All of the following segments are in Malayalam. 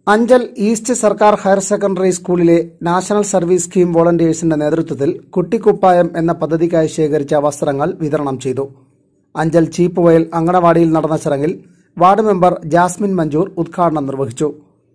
അഞ്ചൽ ഈസ്റ്റ് സർക്കാർ ഹയർ സെക്കൻഡറി സ്കൂളിലെ നാഷണൽ സർവീസ് സ്കീം വോളണ്ടിയേഴ്സിന്റെ നേതൃത്വത്തിൽ കുട്ടിക്കുപ്പായം എന്ന പദ്ധതിക്കായി ശേഖരിച്ച വസ്ത്രങ്ങൾ വിതരണം ചെയ്തു അഞ്ചൽ ചീപ്പുവയൽ അങ്കണവാടിയിൽ നടന്ന ചടങ്ങിൽ വാർഡ് മെമ്പർ ജാസ്മിൻ മഞ്ചൂർ ഉദ്ഘാടനം നിർവഹിച്ചു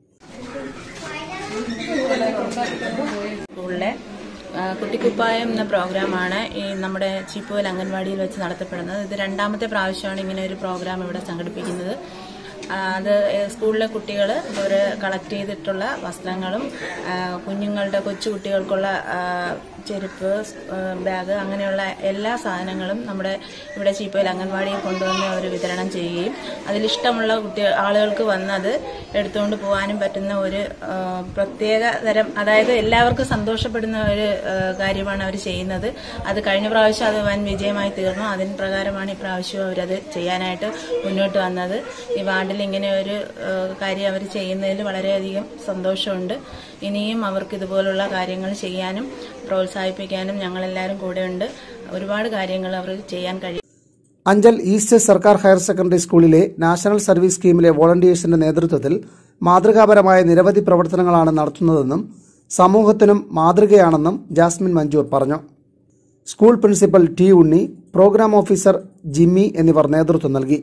സ്കൂളിലെ ആ, കുട്ടിക്കുപ്പായം എന്ന പ്രോഗ്രാമാണ് ഈ നമ്മുടെ ചീപ്പുവൽ അംഗൻവാടിയിൽ വെച്ച് നടത്തപ്പെടുന്നത് ഇത് രണ്ടാമത്തെ പ്രാവശ്യമാണ് ഇങ്ങനെ ഒരു പ്രോഗ്രാം ഇവിടെ സംഘടിപ്പിക്കുന്നത് ആ, അത് സ്കൂളിലെ കുട്ടികൾ ഒരു കളക്ട് ചെയ്തിട്ടുള്ള വസ്ത്രങ്ങളും ആ, കുഞ്ഞുങ്ങളുടെ കൊച്ചു കുട്ടികൾക്കുള്ള ആ, ചെരുപ്പ് ആ, ബാഗ് അങ്ങനെയുള്ള എല്ലാ സാധനങ്ങളും നമ്മുടെ ഇവിടെ ചീപ്പയിൽ അംഗൻവാടിയിൽ കൊണ്ടുവന്ന് അവർ വിതരണം ചെയ്യുകയും അതിലിഷ്ടമുള്ള കുട്ടി ആളുകൾക്ക് വന്ന് അത് എടുത്തുകൊണ്ട് പോകാനും പറ്റുന്ന ഒരു ആ, പ്രത്യേക തരം അതായത് എല്ലാവർക്കും സന്തോഷപ്പെടുന്ന ഒരു ആ, കാര്യമാണ് അവർ ചെയ്യുന്നത് അത് കഴിഞ്ഞ പ്രാവശ്യം അത് വൻ വിജയമായി തീർന്നു അതിന് പ്രകാരമാണ് ഈ പ്രാവശ്യം അവരത് ചെയ്യാനായിട്ട് മുന്നോട്ട് വന്നത് ഈ വാർഡിൽ ഇങ്ങനെ ഒരു ആ, കാര്യം അവർ ചെയ്യുന്നതിൽ വളരെയധികം സന്തോഷമുണ്ട് ഇനിയും അവർക്ക് ഇതുപോലുള്ള കാര്യങ്ങൾ ചെയ്യാനും പ്രോത്സാഹിപ്പിക്കാനും ഞങ്ങളെല്ലാവരും കൂടെയുണ്ട് ഒരുപാട് കാര്യങ്ങൾ അവർ ചെയ്യാൻ കഴിയും അഞ്ചൽ ഈസ്റ്റ് സർക്കാർ ഹയർ സെക്കൻഡറി സ്കൂളിലെ നാഷണൽ സർവീസ് സ്കീമിലെ വോളണ്ടിയേഴ്സിന്റെ നേതൃത്വത്തിൽ മാതൃകാപരമായ നിരവധി പ്രവർത്തനങ്ങളാണ് നടത്തുന്നതെന്നും സമൂഹത്തിനും മാതൃകയാണെന്നും ജാസ്മിൻ മഞ്ചൂർ പറഞ്ഞു school principal T Unni programme officer Jimmy എന്നിവർ നേതൃത്വം നൽകി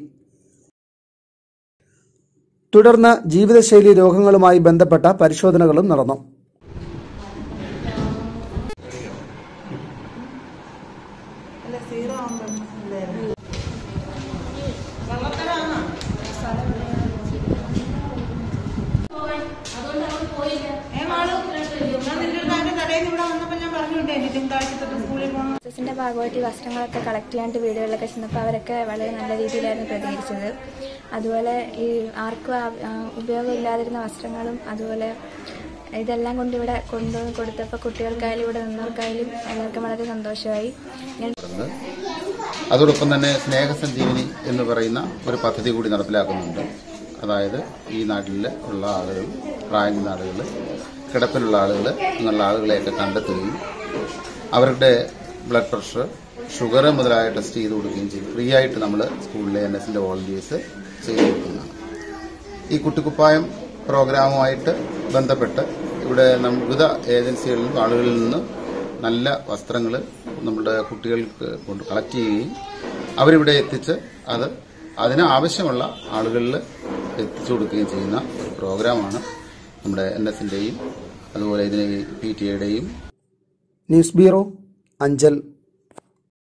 തുടർന്ന് ജീവിതശൈലി രോഗങ്ങളുമായി ബന്ധപ്പെട്ട പരിശോധനകളും നടന്നു എസിന്റെ ഭാഗമായിട്ട് ഈ വസ്ത്രങ്ങളൊക്കെ കളക്ട് ചെയ്യാണ്ട് വീടുകളിലൊക്കെ ചെന്നപ്പോൾ അവരൊക്കെ വളരെ നല്ല രീതിയിലായിരുന്നു പ്രതികരിച്ചത് അതുപോലെ ഈ ആർക്കും ആ- ആ ഉപയോഗമില്ലാതിരുന്ന വസ്ത്രങ്ങളും അതുപോലെ ഇതെല്ലാം കൊണ്ട് ഇവിടെ കൊണ്ടുവന്ന് കൊടുത്തപ്പോൾ കുട്ടികൾക്കായാലും ഇവിടെ നിന്നവർക്കായാലും എല്ലാവർക്കും വളരെ സന്തോഷമായി ഞാൻ ഉണ്ട്. അതോടൊപ്പം തന്നെ സ്നേഹസഞ്ജീവനി എന്ന് പറയുന്ന ഒരു പദ്ധതി കൂടി നടപ്പിലാക്കുന്നുണ്ട് അതായത് ഈ നാട്ടിൽ ഉള്ള ആളുകൾ പ്രായം ചെന്ന ആളുകൾ കിടപ്പിലുള്ള ആളുകൾ എന്നുള്ള ആളുകളെയൊക്കെ കണ്ടെത്തുകയും അവരുടെ ബ്ലഡ് പ്രഷർ ഷുഗർ മുതലായ ടെസ്റ്റ് ചെയ്ത് കൊടുക്കുകയും ചെയ്യും ഫ്രീ ആയിട്ട് നമ്മൾ സ്കൂളിലെ എൻ എസിന്റെ വോളണ്ടിയേഴ്സ് ചെയ്തു കൊടുക്കുന്നതാണ് ഈ കുട്ടിക്കുപ്പായം പ്രോഗ്രാമുമായിട്ട് ബന്ധപ്പെട്ട് ഇവിടെ നം- വിവിധ ഏജൻസികളിലും ആളുകളിൽ നിന്ന് നല്ല വസ്ത്രങ്ങൾ നമ്മുടെ കുട്ടികൾക്ക് കൊണ്ട് കളക്ട് ചെയ്യുകയും അവരിവിടെ എത്തിച്ച് അത് അതിന് ആവശ്യമുള്ള ആളുകളിൽ എത്തിച്ചു കൊടുക്കുകയും ചെയ്യുന്ന ഒരു പ്രോഗ്രാമാണ് നമ്മുടെ എൻ എസിന്റെയും അതുപോലെ ഇതിന് പി ടി എയുടെയും ന്യൂസ് ബ്യൂറോ അഞ്ചൽ